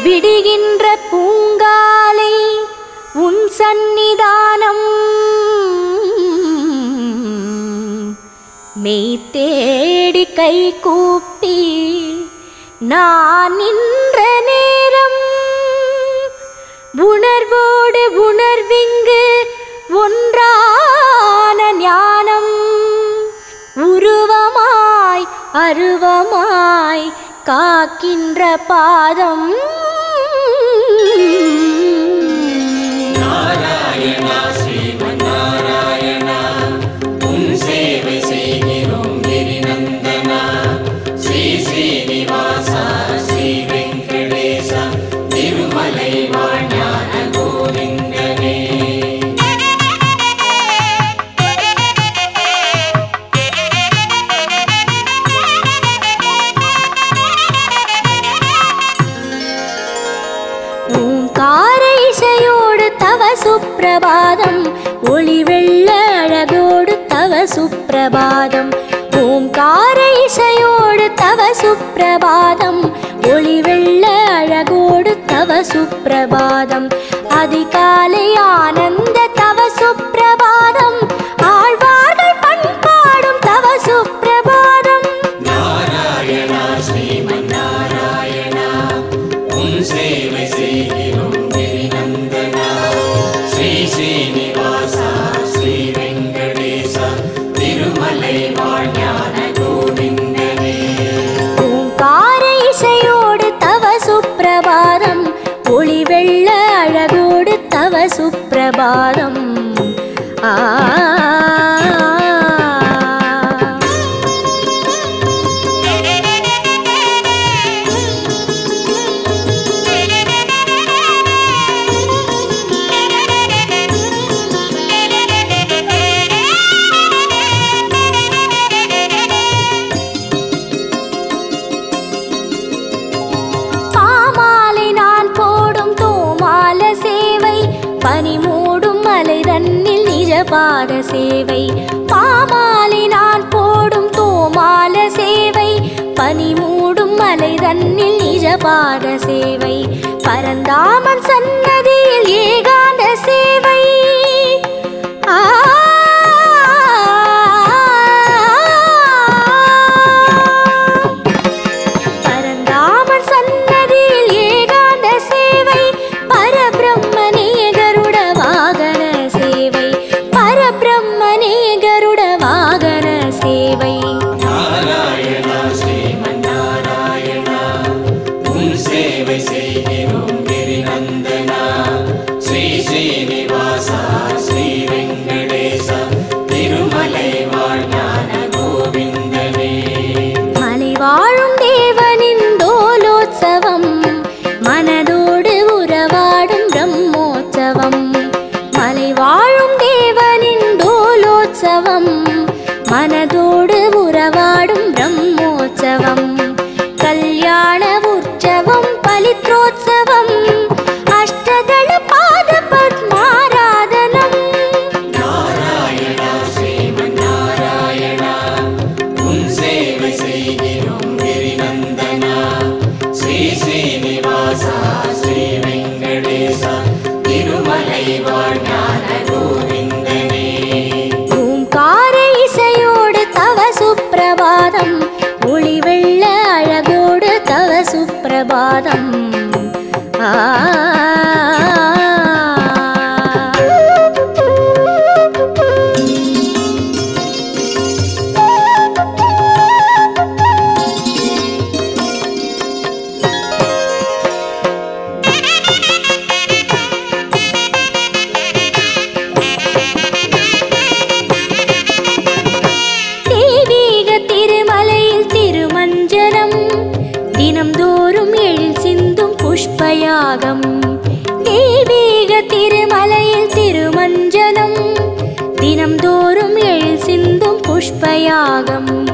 விடுகின்ற பூங்காலை உன் சந்நிதானம் மெய் தேடி கை கூப்பி நான் நின்ற நேரம் உணர்வோடு உணர்விங்கு ஒன்றான ஞானம் உருவமாய் அருவமாய் காக்கின்ற பாதம் நாராயணா ஸ்ரீமன் நாராயணா உன் சேவை செய்கிறோம் கிரிநந்தனா ஸ்ரீ ஸ்ரீனிவாசா ஸ்ரீ வெங்கடேசா திருமலை வாழ்ஞான கோவிந்தனே ஓங்கார இசையோடு தவ சுப்பிரபாதம் ஒளி வெள்ள அழகோடு தவ சுப்பிரபாதம் ஓங்கார இசையோடு தவ சுப்பிரபாதம் ஒளி வெள்ள அழகோடு தவ சுப்பிரபாதம் அதிகாலை ஆனந்த தவ சுப்பிரபாதம் ஆழ்வார்கள் பண்பாடும் தவ சுப்பிரபாதம் நாராயணா ஸ்ரீமன் நாராயணா உன் சேவை செய்கிறோம் கிரிநந்தனா ஸ்ரீ ஸ்ரீனிவாசா ஸ்ரீ வெங்கடேசா திருமலை வாழ்ஞான கோவிந்தனே ஓங்கார இசையோடு தவ சுப்பிரபாதம் ஒளி வெள்ள அழகோடு தவ சுப்பிரபாதம் ஆ பாமாலை நான் போடும் தோமால சேவை பனி மூடும் மலை தன்னில் நிஜபாத சேவை பாமாலை நான் போடும் தோமால சேவை பனி மூடும் மலை தன்னில் நிஜபாத சேவை பரந்தாமன் சன்னதியில் ஏகாந்த சேவை ஆ பரந்தாமன் சன்னதியில் ஏகாந்த சேவை பரபிரம்மனே கருட வாகன சேவை பரபிரம்மனே கருட வாகன சேவை நாராயணா ஸ்ரீமன் நாராயணா உன் சேவை செய்கிறோம் கிரிநந்தனா ஸ்ரீ ஸ்ரீனிவாசா ஸ்ரீ வெங்கடேசா திருமலை வாழ்ஞான கோவிந்தனே மலை வாழும் தேவனின் தோலோத்சவம் மனதோடு உறவாடும் பிரம்மோற்சவம் மலை வாழும் தேவனின் தோலோத்சவம் மனதோடு உறவாடும் பிரம்மோற்சவம் கல்யாண உற்சவம் பலித்ரோத்சவம் அஷ்டதள பாத பத்மாராதனம் நாராயணா ஸ்ரீமன் நாராயணா உன் சேவை செய்கிறோம் கிரிநந்தனா ஸ்ரீ ஸ்ரீனிவாசா ஸ்ரீ வெங்கடேசா திருமலை வாழ்ஞான கோவிந்தனே ஓங்கார இசையோடு தவ சுப்பிரபாதம் ஒளி வெள்ள அழகோடு தவ சுப்பிரபாதம் ஆ தெய்வீக திருமலையில் திருமஞ்சனம் தினம்தோறும் எழில் சிந்தும் புஷ்பயாகம் தெய்வீக திருமலையில் திருமஞ்சனம் தினம்தோறும் எழில் சிந்தும் புஷ்பயாகம்